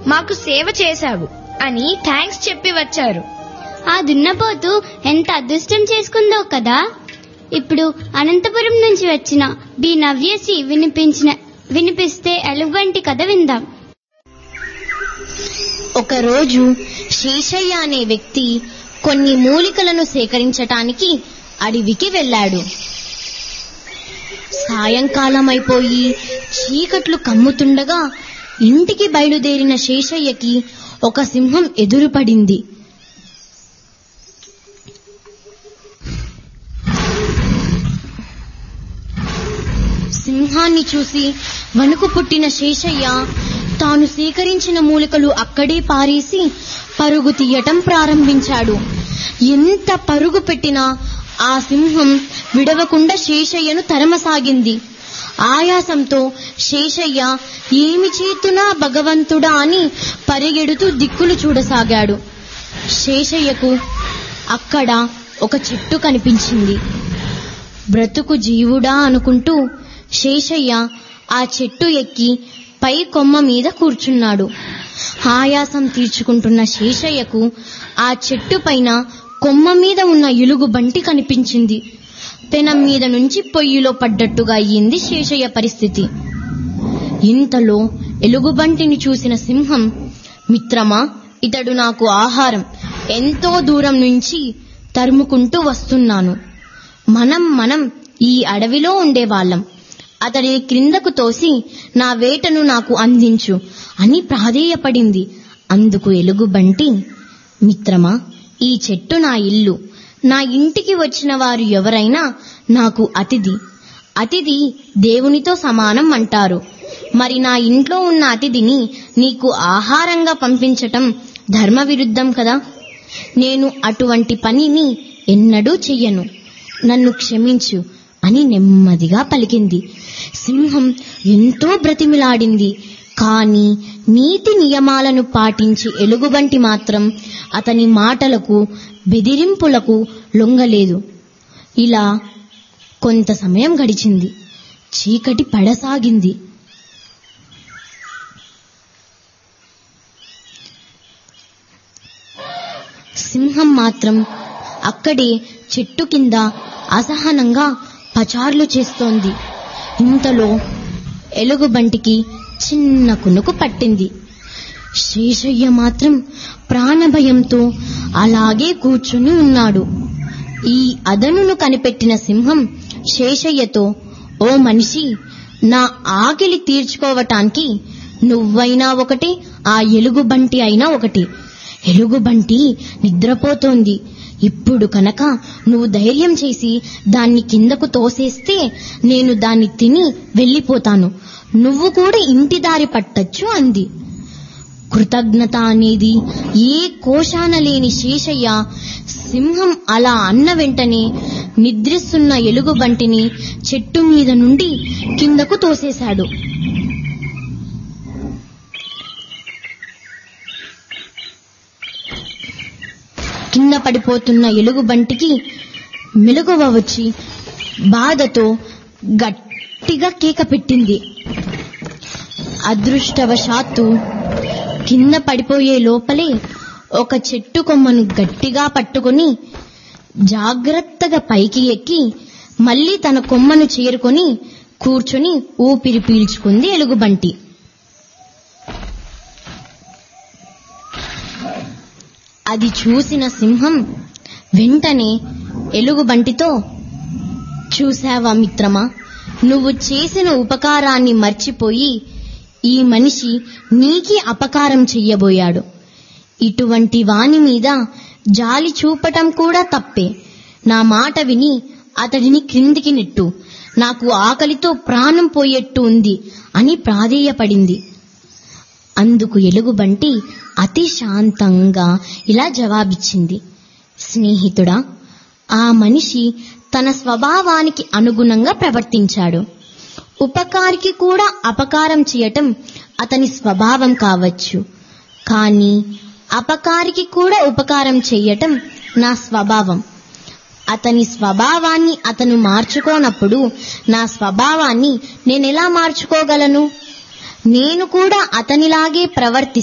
మాకు సేవ చేశావు అని థ్యాంక్స్ చెప్పి వచ్చారు ఆ దున్నపోతు ఎంత అదృష్టం చేసుకుందో కదా ఇప్పుడు అనంతపురం నుంచి వచ్చిన బి నవ్యసి వినిపించిన వినిపిస్తే ఎలుగుబంటి కథ విందాం ఒకరోజు శేషయ్య అనే వ్యక్తి కొన్ని మూలికలను సేకరించటానికి అడవికి వెళ్ళాడు సాయంకాలం అయిపోయి చీకట్లు కమ్ముతుండగా ఇంటికి బయలుదేరిన శేషయ్యకి ఒక సింహం ఎదురుపడింది సింహాన్ని చూసి వణుకు పుట్టిన శేషయ్య తాను సేకరించిన మూలికలు అక్కడే పారేసి పరుగు తీయటం ప్రారంభించాడు ఎంత పరుగు పెట్టినా ఆ సింహం విడవకుండా శేషయ్యను తరమసాగింది ఆయాసంతో శేషయ్య ఏమి చేతునా భగవంతుడా అని పరిగెడుతూ దిక్కులు చూడసాగాడు శేషయ్యకు అక్కడ ఒక చెట్టు కనిపించింది బ్రతుకు జీవుడా అనుకుంటూ శేషయ్య ఆ చెట్టు ఎక్కి పై కొమ్మ మీద కూర్చున్నాడు ఆయాసం తీర్చుకుంటున్న శేషయ్యకు ఆ చెట్టు పైన కొమ్మ మీద ఉన్న ఎలుగు బంటి కనిపించింది పెనం మీద నుంచి పొయ్యిలో పడ్డట్టుగా అయ్యింది శేషయ్య పరిస్థితి ఇంతలో ఎలుగుబంటిని చూసిన సింహం మిత్రమా ఇతడు నాకు ఆహారం ఎంతో దూరం నుంచి తరుముకుంటూ వస్తున్నాను మనం మనం ఈ అడవిలో ఉండేవాళ్ళం అతడిని క్రిందకు తోసి నా వేటను నాకు అందించు అని ప్రాధేయపడింది అందుకు ఎలుగుబంటి మిత్రమా ఈ చెట్టు నా ఇల్లు నా ఇంటికి వచ్చిన వారు ఎవరైనా నాకు అతిథి అతిథి దేవునితో సమానం అంటారు మరి నా ఇంట్లో ఉన్న అతిథిని నీకు ఆహారంగా పంపించటం ధర్మ విరుద్ధం కదా నేను అటువంటి పనిని ఎన్నడూ చెయ్యను నన్ను క్షమించు అని నెమ్మదిగా పలికింది సింహం ఎంతో బ్రతిమిలాడింది కాని నీతి నియమాలను పాటించి ఎలుగుబంటి మాత్రం అతని మాటలకు బెదిరింపులకు లొంగలేదు ఇలా కొంత సమయం గడిచింది చీకటి పడసాగింది సింహం మాత్రం అక్కడే చెట్టు కింద అసహనంగా పచార్లు చేస్తోంది ఇంతలో ఎలుగుబంటికి చిన్న కునుకు పట్టింది శేషయ్య మాత్రం ప్రాణభయంతో అలాగే కూర్చుని ఉన్నాడు ఈ అదనును కనిపెట్టిన సింహం శేషయ్యతో ఓ మనిషి నా ఆకలి తీర్చుకోవటానికి నువ్వైనా ఒకటి ఆ ఎలుగుబంటి అయినా ఒకటి ఎలుగుబంటి నిద్రపోతోంది ఇప్పుడు కనుక నువ్వు ధైర్యం చేసి దాన్ని కిందకు తోసేస్తే నేను దాన్ని తిని వెళ్ళిపోతాను నువ్వు కూడా ఇంటి దారి పట్టచ్చు అంది కృతజ్ఞత అనేది ఏ కోశాన లేని శేషయ్య సింహం అలా అన్న వెంటనే నిద్రిస్తున్న ఎలుగుబంటిని చెట్టు మీద నుండి కిందకు తోసేశాడు కింద పడిపోతున్న ఎలుగుబంటికి మెలకువ వచ్చి బాధతో గట్టిగా కేక పెట్టింది అదృష్టవశాత్తు కింద పడిపోయే లోపలే ఒక చెట్టు కొమ్మను గట్టిగా పట్టుకొని జాగ్రత్తగా పైకి ఎక్కి మళ్ళీ తన కొమ్మను చేరుకొని కూర్చొని ఊపిరి పీల్చుకుంది ఎలుగుబంటి అది చూసిన సింహం వెంటనే ఎలుగుబంటితో చూశావా మిత్రమా నువ్వు చేసిన ఉపకారాన్ని మర్చిపోయి ఈ మనిషి నీకి అపకారం చెయ్యబోయాడు ఇటువంటి వాని మీద జాలి చూపటం కూడా తప్పే నా మాట విని అతడిని క్రిందికి నెట్టు నాకు ఆకలితో ప్రాణం పోయేట్టు ఉంది అని ప్రాధేయపడింది అందుకు ఎలుగుబంటి అతి శాంతంగా ఇలా జవాబిచ్చింది స్నేహితుడా ఆ మనిషి తన స్వభావానికి అనుగుణంగా ప్రవర్తించాడు ఉపకారికి కూడా అపకారం చేయటం అతని స్వభావం కావచ్చు కానీ అపకారికి కూడా ఉపకారం చెయ్యటం నా స్వభావం అతని స్వభావాన్ని అతను మార్చుకోనప్పుడు నా స్వభావాన్ని నేనెలా మార్చుకోగలను నేను కూడా అతనిలాగే ప్రవర్తి